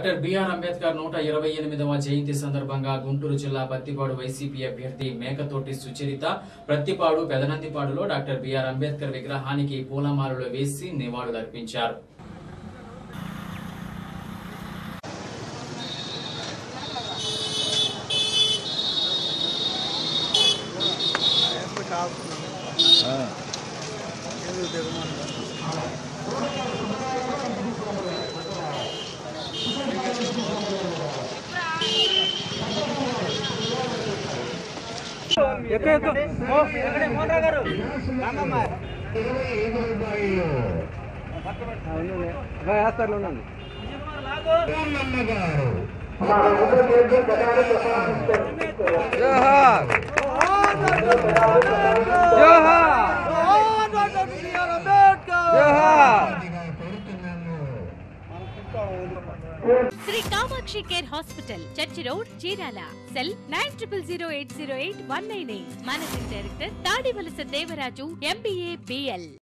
doctor BR Ambedkar నూట ఇరవై ఎనిమిదవ జయంతి సందర్భంగా గుంటూరు జిల్లా పత్తిపాడు వైసీపీ అభ్యర్థి మేకతోటి సుచరిత ప్రత్తిపాడు పెదనందిపాడులో డాక్టర్ బిఆర్ అంబేద్కర్ విగ్రహానికి పూలమాలలు వేసి నివాళులర్పించారు వేస్తారు ఉండండి జోహార్ జోహార్ జోహార్ Sri Kamakshi care hospital church road Chirala cell nine triple zero eight zero eight one nine eight managing director Tadivalasa Devaraju MBA BL